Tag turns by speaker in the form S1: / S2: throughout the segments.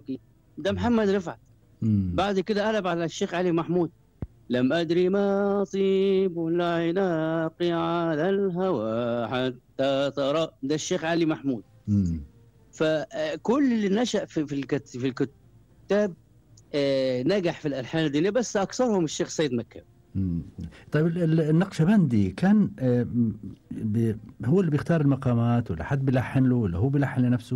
S1: السبكي ده محمد رفعت
S2: مم.
S1: بعد كده قلب على الشيخ علي محمود لم أدري ما طيب العناق على الهوى حتى ترى ده الشيخ علي محمود
S2: مم.
S1: فكل اللي نشأ في في الكت- في الكتاب آه، نجح في الألحان الدينية بس أكثرهم الشيخ سيد مكاوي
S2: مم. طيب ال- ال- النقشبندي كان آه، م- بي- هو اللي بيختار المقامات ولا حد بيلحن له ولا هو بيلحن لنفسه؟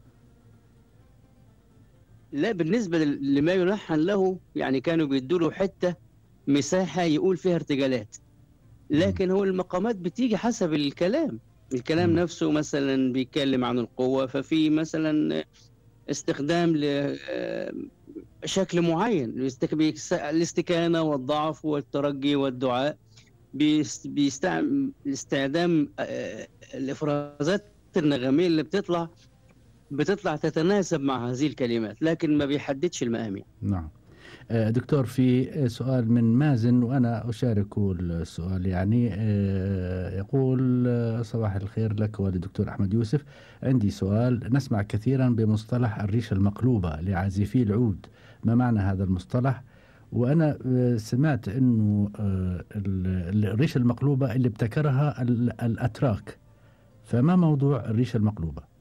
S1: لا بالنسبة لل- لما يلحن له يعني كانوا بيدوا له حتة مساحة يقول فيها ارتجالات لكن هو المقامات بتيجي حسب الكلام الكلام
S2: مم.
S1: نفسه مثلا بيتكلم عن القوة ففي مثلا استخدام لشكل معين الاستك- بيكس- الاستكانة والضعف والترجي والدعاء بيست- بيستعمل استخدام آه، الإفرازات النغمية اللي بتطلع بتطلع تتناسب مع هذه الكلمات لكن ما بيحددش المقام يعني.
S2: نعم آه، دكتور في آه، سؤال من مازن وأنا أشاركه السؤال يعني آه، يقول آه، صباح الخير لك وللدكتور أحمد يوسف عندي سؤال نسمع كثيرا بمصطلح الريشة المقلوبة لعازفي العود ما معنى هذا المصطلح وأنا آه، سمعت أنه آه، ال- الريشة المقلوبة اللي ابتكرها ال- الأتراك فما موضوع الريشة المقلوبة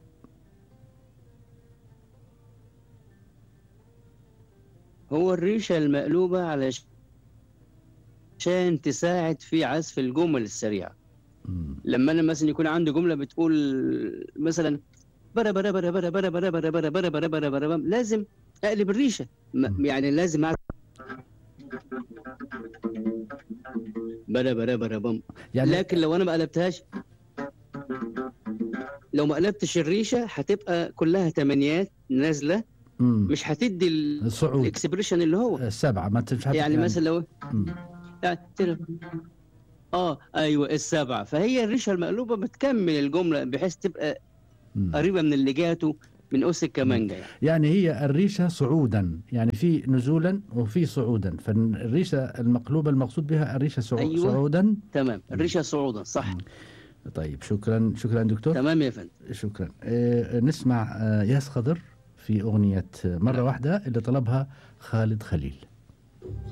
S1: هو الريشة المقلوبة علشان تساعد في عزف الجمل السريعة
S2: مم.
S1: لما أنا مثلا يكون عندي جملة بتقول مثلا برا برا برا برا برا برا برا برا برا برا برا برا برا لازم أقلب الريشة
S2: مم.
S1: م- يعني لازم أعرف برا برا برا بم
S2: يعني
S1: لكن لو أنا ما قلبتهاش لو ما قلبتش الريشة هتبقى كلها تمانيات نازلة
S2: مم.
S1: مش هتدي ال-
S2: الصعود
S1: الاكسبريشن اللي هو
S2: السبعة ما تنفع
S1: يعني مثلا لو
S2: مم.
S1: يعني تل- اه ايوه السبعه فهي الريشه المقلوبه بتكمل الجمله بحيث تبقى
S2: مم.
S1: قريبه من اللي جاته من اس الكمانجه يعني
S2: يعني هي الريشة صعودا يعني في نزولا وفي صعودا فالريشة المقلوبة المقصود بها الريشة صعو...
S1: أيوة.
S2: صعودا
S1: تمام الريشه صعودا صح
S2: مم. طيب شكرا شكرا دكتور
S1: تمام يا فندم
S2: شكرا آه نسمع آه ياس خضر في أغنية مرة واحدة اللي طلبها خالد خليل